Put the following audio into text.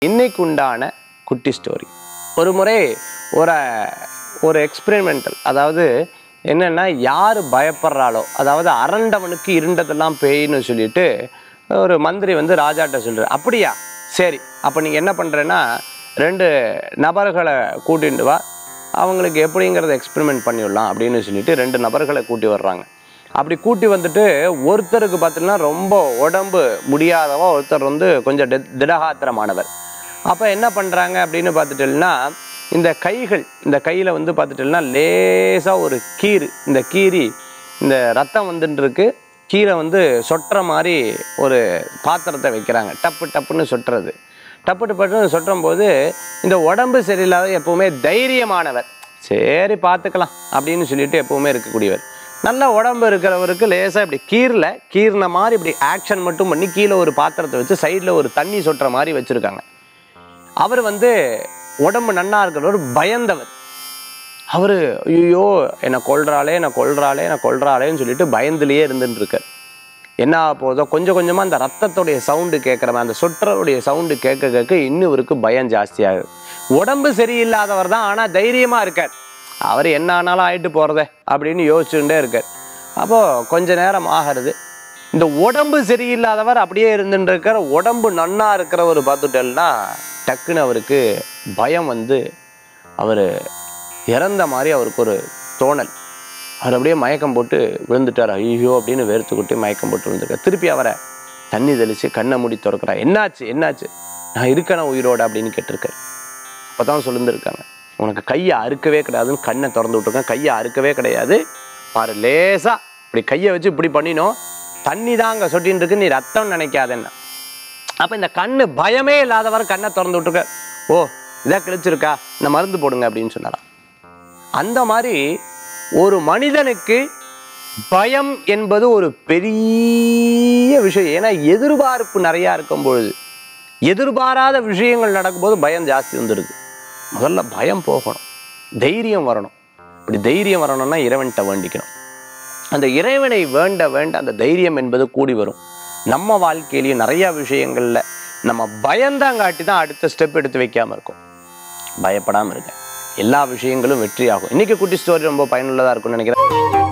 இன்னைக்கு உண்டான குட்டி ஸ்டோரி ஒரு முறை ஒரு ஒரு எக்ஸ்பெரிமெண்டல் அதாவது என்னென்னா யார் பயப்படுறாளோ அதாவது அரண்டவனுக்கு இருண்டதெல்லாம் பேய்னு சொல்லிட்டு ஒரு மந்திரி வந்து ராஜாட்ட சொல்கிறார் அப்படியா சரி அப்போ நீங்கள் என்ன பண்ணுறேன்னா ரெண்டு நபர்களை கூட்டிட்டு வா அவங்களுக்கு எப்படிங்கிறத எக்ஸ்பெரிமெண்ட் பண்ணிவிடலாம் அப்படின்னு சொல்லிட்டு ரெண்டு நபர்களை கூட்டி வர்றாங்க அப்படி கூட்டி வந்துட்டு ஒருத்தருக்கு பார்த்தீங்கன்னா ரொம்ப உடம்பு முடியாதவா ஒருத்தர் வந்து கொஞ்சம் டெ திடகாத்திரமானவர் அப்போ என்ன பண்ணுறாங்க அப்படின்னு பார்த்துட்டோம்னா இந்த கைகள் இந்த கையில் வந்து பார்த்துட்டோம்னா லேசாக ஒரு கீறு இந்த கீரி இந்த ரத்தம் வந்துட்டு இருக்கு கீரை வந்து சொட்டுற மாதிரி ஒரு பாத்திரத்தை வைக்கிறாங்க டப்பு டப்புன்னு சொட்டுறது டப்பு டப்புன்னு சொட்டும் போது இந்த உடம்பு சரியில்லாத எப்பவுமே தைரியமானவர் சரி பார்த்துக்கலாம் அப்படின்னு சொல்லிட்டு எப்பவுமே இருக்கக்கூடியவர் நல்ல உடம்பு இருக்கிறவருக்கு லேசாக இப்படி கீரில் கீர்ன மாதிரி இப்படி ஆக்ஷன் மட்டும் பண்ணி கீழே ஒரு பாத்திரத்தை வச்சு சைடில் ஒரு தண்ணி சொட்டுற மாதிரி வச்சுருக்காங்க அவர் வந்து உடம்பு நன்னா இருக்கிறவர் பயந்தவர் அவர் ஐயோ என்னை கொல்றாளே என்னை கொல்றாளே என்னை கொல்றாளேன்னு சொல்லிட்டு பயந்துலேயே இருந்துட்டு இருக்கார் என்ன ஆக போதோ கொஞ்சம் கொஞ்சமாக அந்த ரத்தத்துடைய சவுண்டு கேட்குற மாதிரி அந்த சொற்றருடைய சவுண்டு கேட்க கேட்க இன்னும் இவருக்கு பயம் ஜாஸ்தியாகுது உடம்பு சரியில்லாதவர் தான் ஆனால் தைரியமாக இருக்கார் அவர் என்ன ஆனாலும் ஆயிட்டு போகிறதே அப்படின்னு யோசிச்சுட்டே இருக்கார் அப்போது கொஞ்ச நேரம் ஆகிறது இந்த உடம்பு சரியில்லாதவர் அப்படியே இருந்துட்டு இருக்கார் உடம்பு நன்னா இருக்கிறவர் பார்த்துட்டேன்னா டக்குன்னு அவருக்கு பயம் வந்து அவர் இறந்த மாதிரி அவருக்கு ஒரு தோணல் அவர் அப்படியே மயக்கம் போட்டு விழுந்துட்டார் ஐயோ அப்படின்னு வேர்த்துக்கிட்டு மயக்கம் போட்டு விழுந்துருக்கார் திருப்பி அவரை தண்ணி தெளித்து கண்ணை மூடி திறக்கிறார் என்னாச்சு என்னாச்சு நான் இருக்கேனா உயிரோட அப்படின்னு கேட்டிருக்காரு அப்போ தான் சொல்லியிருந்திருக்காங்க உனக்கு கையை அறுக்கவே கிடையாதுன்னு கண்ணை திறந்து விட்டுருக்கேன் கையை அறுக்கவே கிடையாது பாரு லேசாக இப்படி கையை வச்சு இப்படி பண்ணினோம் தண்ணி தான் அங்கே சொட்டின்னு இருக்கு நீ ரத்தம் நினைக்காதேன்னா அப்போ இந்த கண்ணு பயமே இல்லாதவர் கண்ணை திறந்து விட்டுருக்க ஓ இதாக கிழிச்சிருக்கா இந்த மருந்து போடுங்க அப்படின்னு சொன்னாராம் அந்த மாதிரி ஒரு மனிதனுக்கு பயம் என்பது ஒரு பெரிய விஷயம் ஏன்னா எதிர்பார்ப்பு நிறையா இருக்கும் பொழுது எதிர்பாராத விஷயங்கள் நடக்கும்போது பயம் ஜாஸ்தி வந்துடுது முதல்ல பயம் போகணும் தைரியம் வரணும் இப்படி தைரியம் வரணும்னா இறைவன்கிட்ட வேண்டிக்கணும் அந்த இறைவனை வேண்ட வேண்ட அந்த தைரியம் என்பது கூடி வரும் நம்ம வாழ்க்கையிலையும் நிறைய விஷயங்கள்ல நம்ம பயந்தாங்காட்டி தான் அடுத்த ஸ்டெப் எடுத்து வைக்காம இருக்கும் பயப்படாம இருங்க எல்லா விஷயங்களும் வெற்றியாகும் இன்னைக்கு குட்டி ஸ்டோரி ரொம்ப பயனுள்ளதா இருக்கும்னு நினைக்கிறேன்